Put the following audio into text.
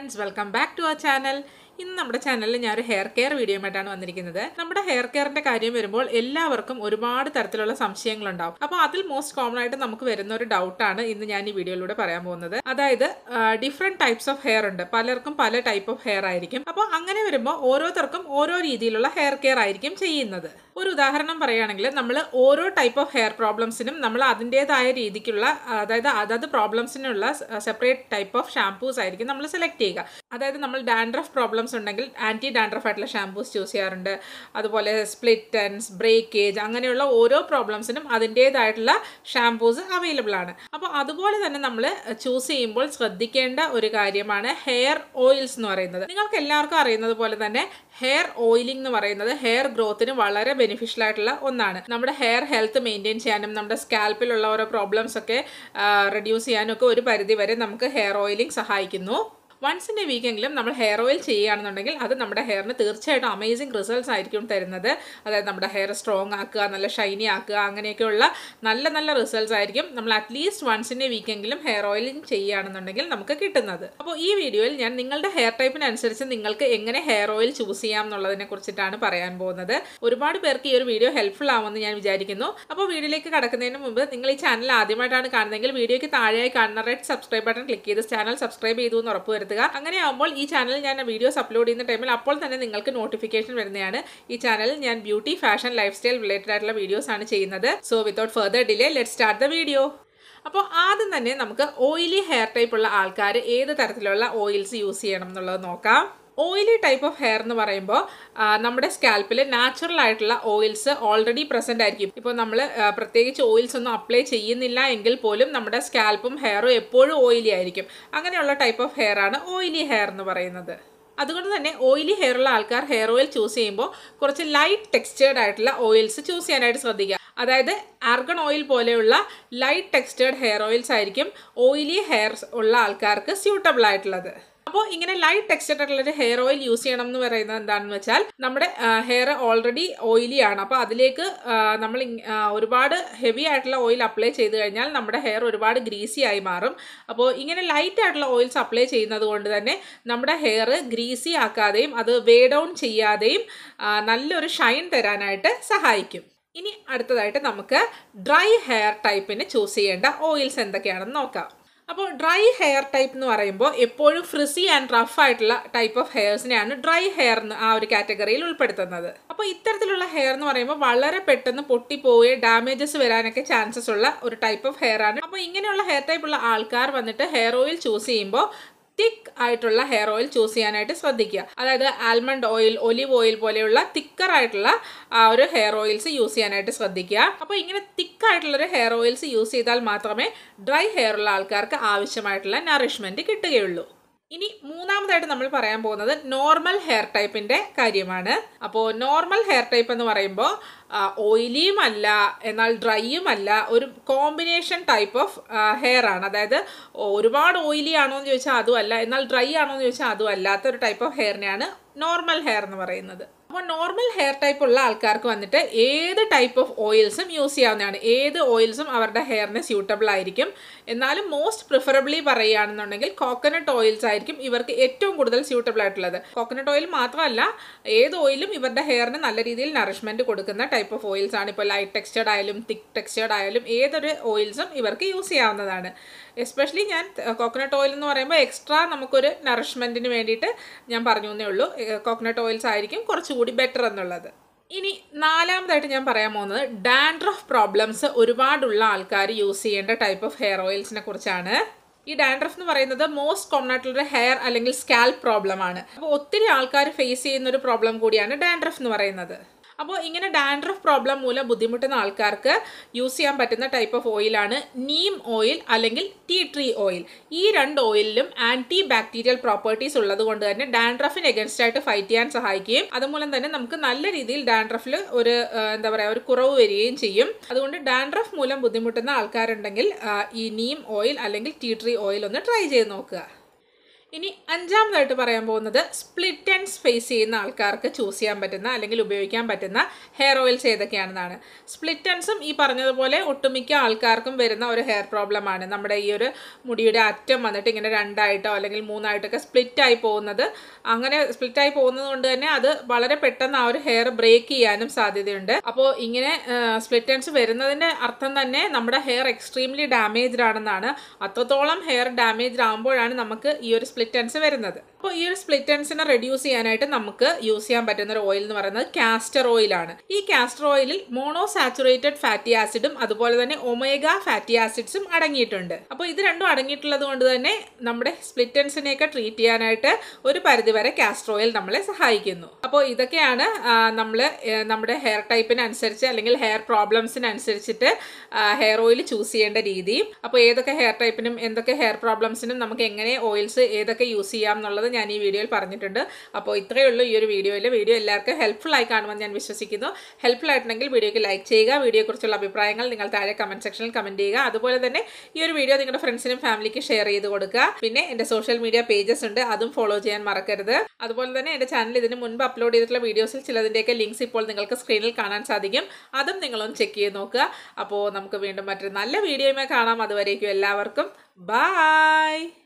friends welcome back to our channel ഇന്ന് നമ്മുടെ ചാനലിൽ ഞാൻ ഒരു ഹെയർ കെയർ വീഡിയോയുമായിട്ടാണ് വന്നിരിക്കുന്നത് നമ്മുടെ ഹെയർ കെയറിന്റെ കാര്യം വരുമ്പോൾ എല്ലാവർക്കും ഒരുപാട് തരത്തിലുള്ള സംശയങ്ങളുണ്ടാവും അപ്പോൾ അതിൽ മോസ്റ്റ് കോമൺ ആയിട്ട് നമുക്ക് വരുന്ന ഒരു ഡൗട്ടാണ് ഇന്ന് ഞാൻ ഈ വീഡിയോയിലൂടെ പറയാൻ പോകുന്നത് അതായത് ഡിഫറെന്റ് ടൈപ്സ് ഓഫ് ഹെയർ ഉണ്ട് പലർക്കും പല ടൈപ്പ് ഓഫ് ഹെയർ ആയിരിക്കും അപ്പോൾ അങ്ങനെ വരുമ്പോൾ ഓരോരുത്തർക്കും ഓരോ രീതിയിലുള്ള ഹെയർ കെയർ ആയിരിക്കും ചെയ്യുന്നത് ഒരു ഉദാഹരണം പറയുകയാണെങ്കിൽ നമ്മൾ ഓരോ ടൈപ്പ് ഓഫ് ഹെയർ പ്രോബ്ലംസിനും നമ്മൾ അതിൻ്റെതായ രീതിക്കുള്ള അതായത് അതത് പ്രോബ്ലംസിനുള്ള സെപ്പറേറ്റ് ടൈപ്പ് ഓഫ് ഷാംപൂസ് ആയിരിക്കും നമ്മൾ സെലക്ട് ചെയ്യുക അതായത് നമ്മൾ ഡാൻഡ്രഫ് പ്രോബ്ലംസ് ഉണ്ടെങ്കിൽ ആൻറ്റി ഡാൻഡ്രഫ് ആയിട്ടുള്ള ഷാംപൂസ് ചൂസ് ചെയ്യാറുണ്ട് അതുപോലെ സ്പ്ലിറ്റൻസ് ബ്രേക്കേജ് അങ്ങനെയുള്ള ഓരോ പ്രോബ്ലംസിനും അതിൻ്റേതായിട്ടുള്ള ഷാംപൂസ് അവൈലബിൾ ആണ് അപ്പോൾ അതുപോലെ തന്നെ നമ്മൾ ചൂസ് ചെയ്യുമ്പോൾ ശ്രദ്ധിക്കേണ്ട ഒരു കാര്യമാണ് ഹെയർ ഓയിൽസ് എന്ന് പറയുന്നത് നിങ്ങൾക്ക് എല്ലാവർക്കും അറിയുന്നത് പോലെ തന്നെ ഹെയർ ഓയിലിംഗ് എന്ന് പറയുന്നത് ഹെയർ ഗ്രോത്തിന് വളരെ ബെനിഫിഷ്യൽ ആയിട്ടുള്ള ഒന്നാണ് നമ്മുടെ ഹെയർ ഹെൽത്ത് മെയിൻറ്റെയിൻ ചെയ്യാനും നമ്മുടെ സ്കാൽപ്പിലുള്ള ഓരോ പ്രോബ്ലംസ് ഒക്കെ റെഡ്യൂസ് ചെയ്യാനും ഒക്കെ ഒരു പരിധി വരെ നമുക്ക് ഹെയർ ഓയിലിംഗ് സഹായിക്കുന്നു വൺസ് ഇൻ എ വീക്കെങ്കിലും നമ്മൾ ഹെയർ ഓയിൽ ചെയ്യുകയാണെന്നുണ്ടെങ്കിൽ അത് നമ്മുടെ ഹെയറിന് തീർച്ചയായിട്ടും അമേസിങ് റിസൾട്ട്സ് ആയിരിക്കും തരുന്നത് അതായത് നമ്മുടെ ഹെയർ സ്ട്രോങ് ആക്കുക നല്ല ഷൈനി ആക്കുക അങ്ങനെയൊക്കെയുള്ള നല്ല നല്ല റിസൾട്ട്സ് ആയിരിക്കും നമ്മൾ അറ്റ്ലീസ്റ്റ് വൺസ് ഇൻ എ വീക്കെങ്കിലും ഹെയർ ഓയിലിംഗ് ചെയ്യുകയാണെന്നുണ്ടെങ്കിൽ നമുക്ക് കിട്ടുന്നത് അപ്പോൾ ഈ വീഡിയോയിൽ ഞാൻ നിങ്ങളുടെ ഹെയർ ടൈപ്പിനനുസരിച്ച് നിങ്ങൾക്ക് എങ്ങനെ ഹെയർ ഓയിൽ ചൂസ് ചെയ്യാം എന്നുള്ളതിനെ കുറിച്ചിട്ടാണ് പറയാൻ പോകുന്നത് ഒരുപാട് പേർക്ക് ഈ ഒരു വീഡിയോ ഹെൽപ്ഫുൾ ആവുമെന്ന് ഞാൻ വിചാരിക്കുന്നു അപ്പോൾ വീഡിയോയിലേക്ക് കടക്കുന്നതിന് മുമ്പ് നിങ്ങൾ ഈ ചാനൽ ആദ്യമായിട്ടാണ് കാണുന്നതെങ്കിൽ വീഡിയോയ്ക്ക് താഴെയായി കാണുന്ന റെഡ് സബ്സ്ക്രൈബ് ബട്ടൺ ക്ലിക്ക് ചെയ്ത് ചാനൽ സബ്സ്ക്രൈബ് ചെയ്തു എന്ന് ഉറപ്പുവരുത്തുക അങ്ങനെ ആകുമ്പോൾ ഈ ചാനലിൽ ഞാൻ വീഡിയോസ് അപ്ലോഡ് ചെയ്യുന്ന ടൈമിൽ അപ്പോൾ തന്നെ നിങ്ങൾക്ക് നോട്ടിഫിക്കേഷൻ വരുന്നതാണ് ഈ ചാനലിൽ ഞാൻ beauty fashion life style related ആയിട്ടുള്ള വീഡിയോസ് ആണ് ചെയ്യുന്നത് so without further delay let start the video അപ്പോൾ ആദ്യം തന്നെ നമുക്ക് ഓയിലി ഹെയർ ടൈപ്പ് ഉള്ള ആൾക്കാർ ഏത് തരത്തിലുള്ള ഓയിൽസ് യൂസ് ചെയ്യണം എന്നുള്ളത് നോക്കാം ഓയിലി ടൈപ്പ് ഓഫ് ഹെയർ എന്ന് പറയുമ്പോൾ നമ്മുടെ സ്കാൽപ്പിൽ നാച്ചുറൽ ആയിട്ടുള്ള ഓയിൽസ് ഓൾറെഡി പ്രസൻ്റ് ആയിരിക്കും ഇപ്പോൾ നമ്മൾ പ്രത്യേകിച്ച് ഓയിൽസ് ഒന്നും അപ്ലൈ ചെയ്യുന്നില്ല എങ്കിൽ പോലും നമ്മുടെ സ്കാൽപ്പും ഹെയറും എപ്പോഴും ഓയിലി ആയിരിക്കും അങ്ങനെയുള്ള ടൈപ്പ് ഓഫ് ഹെയർ ആണ് ഓയിലി ഹെയർ എന്ന് പറയുന്നത് അതുകൊണ്ട് തന്നെ ഓയിലി ഹെയർ ഉള്ള ആൾക്കാർ ഹെയർ ഓയിൽ ചൂസ് ചെയ്യുമ്പോൾ കുറച്ച് ലൈറ്റ് ടെക്സ്റ്റേർഡ് ആയിട്ടുള്ള ഓയിൽസ് ചൂസ് ചെയ്യാനായിട്ട് ശ്രദ്ധിക്കുക അതായത് ആർഗൺ ഓയിൽ പോലെയുള്ള ലൈറ്റ് ടെക്സ്റ്റേർഡ് ഹെയർ ഓയിൽസ് ആയിരിക്കും ഓയിലി ഹെയർ ഉള്ള ആൾക്കാർക്ക് സ്യൂട്ടബിൾ ആയിട്ടുള്ളത് അപ്പോൾ ഇങ്ങനെ ലൈറ്റ് ടെക്സ്റ്റഡ് ആയിട്ടുള്ള ഒരു ഹെയർ ഓയിൽ യൂസ് ചെയ്യണം എന്ന് പറയുന്നത് എന്താണെന്ന് വെച്ചാൽ നമ്മുടെ ഹെയർ ഓൾറെഡി ഓയിലി ആണ് അപ്പോൾ അതിലേക്ക് നമ്മൾ ഒരുപാട് ഹെവി ആയിട്ടുള്ള ഓയിൽ അപ്ലൈ ചെയ്ത് കഴിഞ്ഞാൽ നമ്മുടെ ഹെയർ ഒരുപാട് ഗ്രീസി ആയി മാറും അപ്പോൾ ഇങ്ങനെ ലൈറ്റ് ആയിട്ടുള്ള ഓയിൽസ് അപ്ലൈ ചെയ്യുന്നത് കൊണ്ട് തന്നെ നമ്മുടെ ഹെയർ ഗ്രീസി ആക്കാതെയും അത് വേ ഡൗൺ ചെയ്യാതെയും നല്ലൊരു ഷൈൻ തരാനായിട്ട് സഹായിക്കും ഇനി അടുത്തതായിട്ട് നമുക്ക് ഡ്രൈ ഹെയർ ടൈപ്പിന് ചൂസ് ചെയ്യേണ്ട ഓയിൽസ് എന്തൊക്കെയാണെന്ന് നോക്കാം അപ്പോൾ ഡ്രൈ ഹെയർ ടൈപ്പ് എന്ന് പറയുമ്പോൾ എപ്പോഴും ഫ്രിസി ആൻഡ് റഫ് ആയിട്ടുള്ള ടൈപ്പ് ഓഫ് ഹെയർസിനെയാണ് ഡ്രൈ ഹെയർ എന്ന് ആ ഒരു കാറ്റഗറിയിൽ ഉൾപ്പെടുത്തുന്നത് അപ്പോൾ ഇത്തരത്തിലുള്ള ഹെയർ എന്ന് പറയുമ്പോൾ വളരെ പെട്ടെന്ന് പൊട്ടിപ്പോവുകയും ഡാമേജസ് വരാനൊക്കെ ചാൻസസ് ഉള്ള ഒരു ടൈപ്പ് ഓഫ് ഹെയർ ആണ് അപ്പോൾ ഇങ്ങനെയുള്ള ഹെയർ ടൈപ്പ് ഉള്ള ആൾക്കാർ വന്നിട്ട് ഹെയർ ഓയിൽ ചൂസ് ചെയ്യുമ്പോൾ തിക്ക് ആയിട്ടുള്ള ഹെയർ ഓയിൽ ചൂസ് ചെയ്യാനായിട്ട് ശ്രദ്ധിക്കുക അതായത് ആൽമണ്ട് ഓയിൽ ഒലിവ് ഓയിൽ പോലെയുള്ള തിക്കർ ആയിട്ടുള്ള ആ ഒരു ഹെയർ ഓയിൽസ് യൂസ് ചെയ്യാനായിട്ട് ശ്രദ്ധിക്കുക അപ്പോൾ ഇങ്ങനെ തിക്ക് ആയിട്ടുള്ള ഒരു ഹെയർ ഓയിൽസ് യൂസ് ചെയ്താൽ മാത്രമേ ഡ്രൈ ഹെയർ ഉള്ള ആൾക്കാർക്ക് ആവശ്യമായിട്ടുള്ള നറിഷ്മെന്റ് കിട്ടുകയുള്ളൂ ഇനി മൂന്നാമതായിട്ട് നമ്മൾ പറയാൻ പോകുന്നത് നോർമൽ ഹെയർ ടൈപ്പിന്റെ കാര്യമാണ് അപ്പോൾ നോർമൽ ഹെയർ ടൈപ്പ് എന്ന് പറയുമ്പോൾ ഓയിലിയും അല്ല എന്നാൽ ഡ്രൈയും അല്ല ഒരു കോമ്പിനേഷൻ ടൈപ്പ് ഓഫ് ഹെയർ ആണ് അതായത് ഒരുപാട് ഓയിലി ആണോ എന്ന് ചോദിച്ചാൽ അതും അല്ല എന്നാൽ ഡ്രൈ ആണോ എന്ന് ചോദിച്ചാൽ അതും അല്ലാത്ത ഒരു ടൈപ്പ് ഓഫ് ഹെയറിനെയാണ് നോർമൽ ഹെയർ എന്ന് പറയുന്നത് അപ്പോൾ നോർമൽ ഹെയർ ടൈപ്പ് ഉള്ള ആൾക്കാർക്ക് വന്നിട്ട് ഏത് ടൈപ്പ് ഓഫ് ഓയിൽസും യൂസ് ചെയ്യാവുന്നതാണ് ഏത് ഓയിൽസും അവരുടെ ഹെയറിന് സ്യൂട്ടബിൾ ആയിരിക്കും എന്നാലും മോസ്റ്റ് പ്രിഫറബിളി പറയുകയാണെന്നുണ്ടെങ്കിൽ കോക്കനട്ട് ഓയിൽസ് ആയിരിക്കും ഇവർക്ക് ഏറ്റവും കൂടുതൽ സ്യൂട്ടബിൾ ആയിട്ടുള്ളത് കോക്കനട്ട് ഓയിൽ മാത്രമല്ല ഏത് ഓയിലും ഇവരുടെ ഹെയറിന് നല്ല രീതിയിൽ നറിഷ്മെന്റ് കൊടുക്കുന്ന ടൈപ്പ് ഓഫ് ഓയിൽസ് ആണ് ഇപ്പോൾ ലൈറ്റ് ടെക്സ്റ്റേർഡ് ആയാലും തിക്ക് ടെക്സ്റ്റേർഡ് ആയാലും ഏതൊരു ഓയിൽസും ഇവർക്ക് യൂസ് ചെയ്യാവുന്നതാണ് എസ്പെഷ്യലി ഞാൻ കോക്കനട്ട് ഓയിൽ എന്ന് പറയുമ്പോൾ എക്സ്ട്രാ നമുക്കൊരു നറിഷ്മെന്റിന് വേണ്ടിയിട്ട് ഞാൻ പറഞ്ഞു എന്നേ ഉള്ളൂ കോക്കനട്ട് ഓയിൽസ് ആയിരിക്കും കുറച്ചുകൂടി ബെറ്റർ എന്നുള്ളത് ഇനി നാലാമതായിട്ട് ഞാൻ പറയാൻ പോകുന്നത് ഡാൻഡ്രഫ് പ്രോബ്ലംസ് ഒരുപാടുള്ള ആൾക്കാർ യൂസ് ചെയ്യേണ്ട ടൈപ്പ് ഓഫ് ഹെയർ ഓയിൽസിനെ കുറിച്ചാണ് ഈ ഡാൻഡ്രഫ് എന്ന് പറയുന്നത് മോസ്റ്റ് കോമൺ ആയിട്ടുള്ള ഹെയർ അല്ലെങ്കിൽ സ്കാൽപ്പ് പ്രോബ്ലം ആണ് അപ്പോൾ ഒത്തിരി ആൾക്കാർ ഫേസ് ചെയ്യുന്ന ഒരു പ്രോബ്ലം കൂടിയാണ് ഡാൻഡ്രഫ് എന്ന് പറയുന്നത് അപ്പോൾ ഇങ്ങനെ ഡാൻഡ്രഫ് പ്രോബ്ലം മൂലം ബുദ്ധിമുട്ടുന്ന ആൾക്കാർക്ക് യൂസ് ചെയ്യാൻ പറ്റുന്ന ടൈപ്പ് ഓഫ് ഓയിലാണ് നീം ഓയിൽ അല്ലെങ്കിൽ ടീ ട്രീ ഓയിൽ ഈ രണ്ട് ഓയിലിലും ആന്റി ബാക്ടീരിയൽ പ്രോപ്പർട്ടീസ് ഉള്ളത് കൊണ്ട് തന്നെ ഡാൻഡ്രഫിന് എഗൻസ്റ്റ് ആയിട്ട് ഫൈറ്റ് ചെയ്യാൻ സഹായിക്കുകയും അതുമൂലം തന്നെ നമുക്ക് നല്ല രീതിയിൽ ഡാൻഡ്രഫിൽ ഒരു എന്താ പറയുക ഒരു കുറവ് വരികയും ചെയ്യും അതുകൊണ്ട് ഡാൻഡ്രഫ് മൂലം ബുദ്ധിമുട്ടുന്ന ആൾക്കാരുണ്ടെങ്കിൽ ഈ നീം ഓയിൽ അല്ലെങ്കിൽ ടീ ട്രീ ഓയിൽ ഒന്ന് ട്രൈ ചെയ്ത് നോക്കുക ഇനി അഞ്ചാമതായിട്ട് പറയാൻ പോകുന്നത് സ്പ്ലിറ്റ് എൻഡ്സ് ഫേസ് ചെയ്യുന്ന ആൾക്കാർക്ക് ചൂസ് ചെയ്യാൻ പറ്റുന്ന അല്ലെങ്കിൽ ഉപയോഗിക്കാൻ പറ്റുന്ന ഹെയർ ഓയിൽസ് ഏതൊക്കെയാണെന്നാണ് സ്പ്ലിറ്റ് എൻഡ്സും ഈ പറഞ്ഞതുപോലെ ഒട്ടുമിക്ക ആൾക്കാർക്കും വരുന്ന ഒരു ഹെയർ പ്രോബ്ലം ആണ് നമ്മുടെ ഈ ഒരു മുടിയുടെ അറ്റം വന്നിട്ട് ഇങ്ങനെ രണ്ടായിട്ടോ അല്ലെങ്കിൽ മൂന്നായിട്ടൊക്കെ സ്പ്ലിറ്റ് ആയി പോകുന്നത് അങ്ങനെ സ്പ്ലിറ്റ് ആയി പോകുന്നത് കൊണ്ട് തന്നെ അത് വളരെ പെട്ടെന്ന് ആ ഒരു ഹെയർ ബ്രേക്ക് ചെയ്യാനും സാധ്യതയുണ്ട് അപ്പോൾ ഇങ്ങനെ സ്പ്ലിറ്റ് എൻഡ്സ് വരുന്നതിൻ്റെ അർത്ഥം തന്നെ നമ്മുടെ ഹെയർ എക്സ്ട്രീംലി ഡാമേജ്ഡ് ആണെന്നാണ് അത്രത്തോളം ഹെയർ ഡാമേജ്ഡ് ആകുമ്പോഴാണ് നമുക്ക് ഈ ഒരു സ്പ്ലിറ്റ് എൻഡ്സ് വരുന്നത് അപ്പോൾ ഈ ഒരു സ്പ്ലിറ്റ് എൻഡ്സിനെ റെഡ്യൂസ് ചെയ്യാനായിട്ട് നമുക്ക് യൂസ് ചെയ്യാൻ പറ്റുന്ന ഒരു ഓയിൽ എന്ന് പറയുന്നത് കാസ്റ്റർ ഓയിലാണ് ഈ കാസ്റ്റർ ഓയിലിൽ മോണോ സാച്ചുറേറ്റഡ് ഫാറ്റി ആസിഡും അതുപോലെ തന്നെ ഒമേഗ ഫാറ്റി ആസിഡ്സും അടങ്ങിയിട്ടുണ്ട് അപ്പോൾ ഇത് രണ്ടും അടങ്ങിയിട്ടുള്ളത് കൊണ്ട് തന്നെ നമ്മുടെ സ്പ്ലിറ്റ് എൻഡ്സിനെയൊക്കെ ട്രീറ്റ് ചെയ്യാനായിട്ട് ഒരു പരിധിവരെ കാസ്റ്റർ ഓയിൽ നമ്മളെ സഹായിക്കുന്നു അപ്പോൾ ഇതൊക്കെയാണ് നമ്മൾ നമ്മുടെ ഹെയർ ടൈപ്പിനനുസരിച്ച് അല്ലെങ്കിൽ ഹെയർ പ്രോബ്ലംസിനനുസരിച്ചിട്ട് ഹെയർ ഓയിൽ ചൂസ് ചെയ്യേണ്ട രീതിയും അപ്പോൾ ഏതൊക്കെ ഹെയർ ടൈപ്പിനും എന്തൊക്കെ ഹെയർ പ്രോബ്ലംസിനും നമുക്ക് എങ്ങനെ ഓയിൽസ് ഏതൊക്കെ യൂസ് ചെയ്യാം എന്നുള്ളത് ഞാൻ ഈ വീഡിയോയിൽ പറഞ്ഞിട്ടുണ്ട് അപ്പോൾ ഇത്രയേ ഉള്ളൂ ഈ ഒരു വീഡിയോയിൽ വീഡിയോ എല്ലാവർക്കും ഹെൽപ്ഫുൾ ആയി കാണുമെന്ന് ഞാൻ വിശ്വസിക്കുന്നു ഹെൽപ്ഫുൾ ആയിട്ടുണ്ടെങ്കിൽ വീഡിയോയ്ക്ക് ലൈക്ക് ചെയ്യുക വീഡിയോയെക്കുറിച്ചുള്ള അഭിപ്രായങ്ങൾ നിങ്ങൾ താഴെ കമൻറ്റ് സെക്ഷനിൽ കമൻറ്റ് ചെയ്യുക അതുപോലെ തന്നെ ഈ ഒരു വീഡിയോ നിങ്ങളുടെ ഫ്രണ്ട്സിനും ഫാമിലിക്ക് ഷെയർ ചെയ്ത് കൊടുക്കുക പിന്നെ എൻ്റെ സോഷ്യൽ മീഡിയ പേജസ് ഉണ്ട് അതും ഫോളോ ചെയ്യാൻ മറക്കരുത് അതുപോലെ തന്നെ എൻ്റെ ചാനൽ ഇതിന് മുൻപ് അപ്ലോഡ് ചെയ്തിട്ടുള്ള വീഡിയോസിൽ ചിലതിൻ്റെയൊക്കെ ലിങ്ക്സ് ഇപ്പോൾ നിങ്ങൾക്ക് സ്ക്രീനിൽ കാണാൻ സാധിക്കും അതും നിങ്ങളൊന്ന് ചെക്ക് ചെയ്ത് നോക്കുക അപ്പോൾ നമുക്ക് വീണ്ടും മറ്റൊരു നല്ല വീഡിയോയുമായി കാണാം അതുവരേക്കും എല്ലാവർക്കും ബായ്